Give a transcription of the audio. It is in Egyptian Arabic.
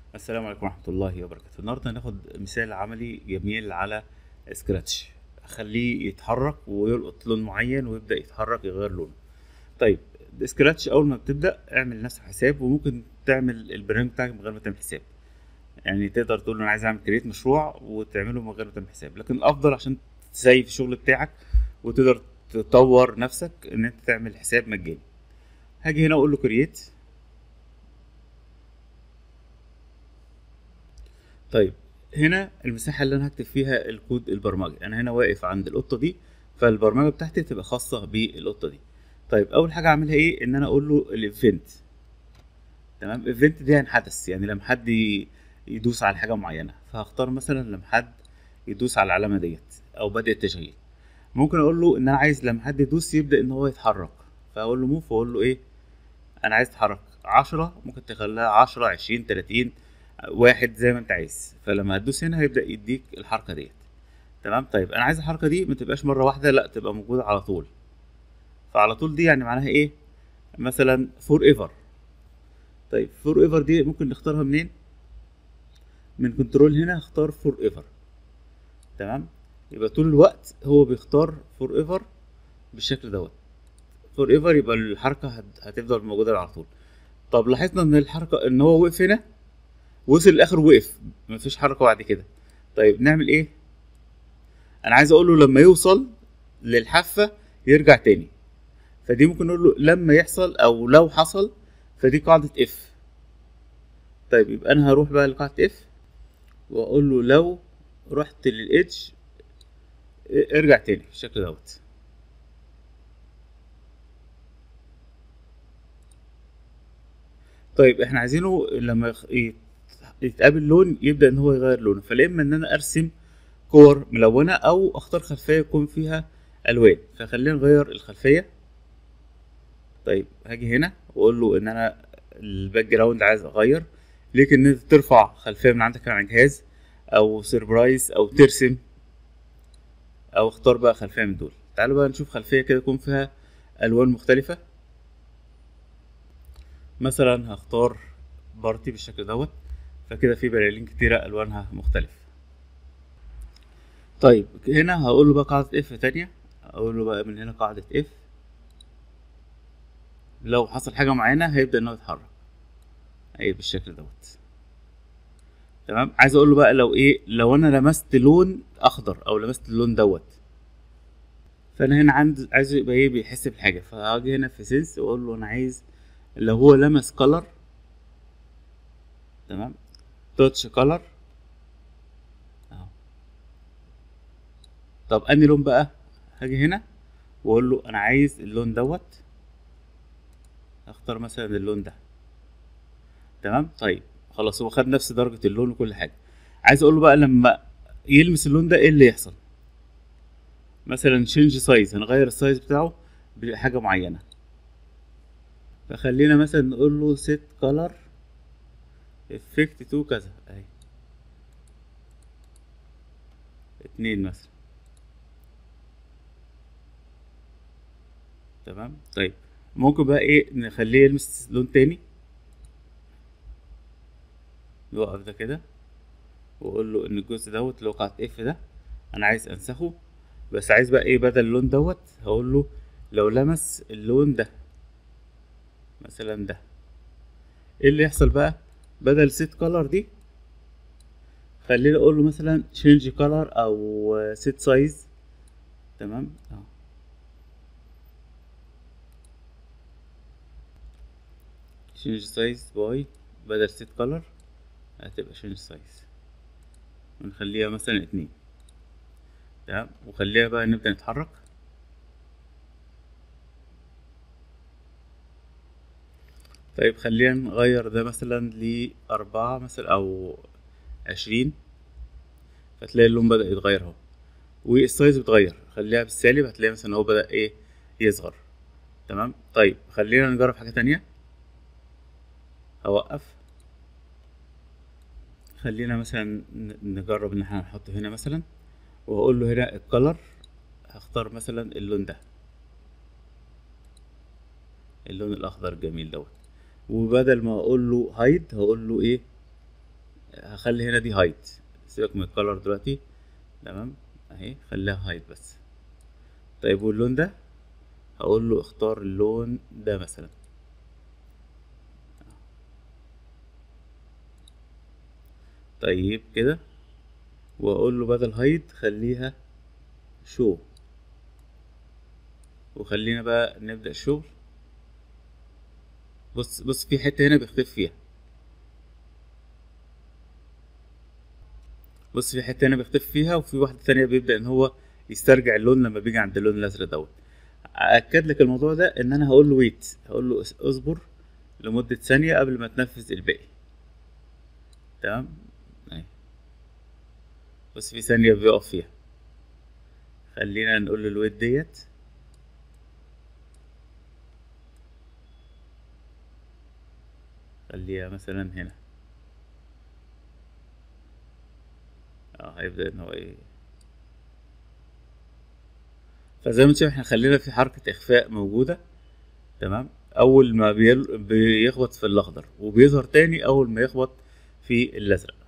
السلام عليكم ورحمة الله وبركاته النهاردة هناخد مثال عملي جميل على سكراتش اخليه يتحرك ويلقط لون معين ويبدأ يتحرك يغير لونه طيب سكراتش اول ما بتبدأ اعمل لنفسك حساب وممكن تعمل البرنامج بتاعك من غير ما تعمل حساب يعني تقدر تقول انا عايز اعمل كريت مشروع وتعمله من غير ما تعمل حساب لكن الافضل عشان تسيف الشغل بتاعك وتقدر تطور نفسك ان انت تعمل حساب مجاني هاجي هنا اقول له كرييت طيب هنا المساحة اللي أنا هكتب فيها الكود البرمجي أنا هنا واقف عند القطة دي فالبرمجة بتاعتي تبقى خاصة بالقطة دي طيب أول حاجة أعملها إيه إن أنا أقول له الإيفنت تمام الإيفنت دي يعني حدث يعني لما حد يدوس على حاجة معينة فهختار مثلا لما حد يدوس على العلامة ديت أو بدأ التشغيل ممكن أقول له إن أنا عايز لما حد يدوس يبدأ إن هو يتحرك فأقول له موف وأقول له إيه أنا عايز أتحرك عشرة ممكن تخليها عشرة عشرين تلاتين واحد زي ما انت عايز فلما هتدوس هنا هيبدا يديك الحركه ديت تمام طيب انا عايز الحركه دي ما تبقاش مره واحده لا تبقى موجوده على طول فعلى طول دي يعني معناها ايه مثلا فور ايفر طيب فور ايفر دي ممكن نختارها منين من كنترول هنا اختار فور ايفر تمام يبقى طول الوقت هو بيختار فور ايفر بالشكل دوت فور ايفر يبقى الحركه هتفضل موجوده على طول طب لاحظنا ان الحركه ان هو وقف هنا وصل الاخر وقف مفيش حركه بعد كده طيب نعمل ايه انا عايز اقول له لما يوصل للحافه يرجع تاني فدي ممكن نقول له لما يحصل او لو حصل فدي قاعده اف طيب يبقى انا هروح بقى لقاعده اف واقول له لو رحت للإيدج ارجع تاني بالشكل دوت طيب احنا عايزينه لما يتقابل لون يبدا ان هو يغير لونه فلا اما ان انا ارسم كور ملونه او اختار خلفيه يكون فيها الوان فخلينا نغير الخلفيه طيب هاجي هنا واقول له ان انا الباك جراوند عايز اغير ليك ان انت ترفع خلفيه من عندك على الجهاز او سيربرايز او ترسم او اختار بقى خلفيه من دول تعالوا بقى نشوف خلفيه كده يكون فيها الوان مختلفه مثلا هختار بارتي بالشكل دوت فكده في بلالين كتيرة ألوانها مختلفة طيب هنا هقول له بقى قاعدة اف تانية أقول له بقى من هنا قاعدة اف لو حصل حاجة معينة هيبدأ إن هو يتحرك أي بالشكل دوت تمام عايز أقول له بقى لو إيه لو أنا لمست لون أخضر أو لمست اللون دوت فأنا هنا عند عايز يبقى إيه بيحس بحاجة فهاجي هنا في سنس وأقول له أنا عايز لو هو لمس كلر تمام توتش كلر اهو طب اني لون بقى هاجي هنا واقول له انا عايز اللون دوت اختار مثلا اللون ده تمام طيب خلاص هو خد نفس درجة اللون وكل حاجة عايز اقول له بقى لما يلمس اللون ده ايه اللي يحصل مثلا شينج سايز هنغير السايز بتاعه بحاجة معينة فخلينا مثلا نقول له set color effect تو كذا اهي اتنين مثلا تمام طيب ممكن بقى ايه نخليه يلمس لون تاني يوقف ده كده واقول له ان الجزء دوت اللي هو قاعدة اف ده انا عايز انسخه بس عايز بقى ايه بدل اللون دوت هقول له لو لمس اللون ده مثلا ده ايه اللي يحصل بقى بدل سيت كولر دي خليني اقول له مثلا change color او سيت سايز تمام اهو change size باي بدل سيت color هتبقى change size ونخليها مثلا اتنين تمام وخليها بقى نبدأ نتحرك طيب خلينا نغير ده مثلا لأربعة مثلا أو عشرين فتلاقي اللون بدأ يتغير اهو والسايز بيتغير خليها بالسالب هتلاقي مثلا هو بدأ ايه يصغر تمام طيب خلينا نجرب حاجة تانية هوقف خلينا مثلا نجرب ان احنا نحطه هنا مثلا واقول له هنا الكلر هختار مثلا اللون ده اللون الاخضر الجميل دوت وبدل ما اقول له هايد هقول له ايه هخلي هنا دي هايت سيبك من الكالر دلوقتي تمام اهي خليها هايت بس طيب واللون ده هقول له اختار اللون ده مثلا طيب كده واقول له بدل هايد خليها شو وخلينا بقى نبدأ الشغل بص بص في حتة هنا بيختفي فيها بص في حتة هنا بيختفي فيها وفي واحدة تانية بيبدأ ان هو يسترجع اللون لما بيجي عند اللون الازرق دوت اكد لك الموضوع ده ان انا هقول له ويت هقول له اصبر لمدة ثانية قبل ما تنفذ الباقي تمام اهي بص في ثانية بيقف فيها خلينا نقول له الويت ديت خليها مثلا هنا اه هيبدأ ان هو ايه فزي ما انت شايف احنا خلينا في حركة اخفاء موجودة تمام اول ما بيل... بيخبط في الاخضر وبيظهر تاني اول ما يخبط في الازرق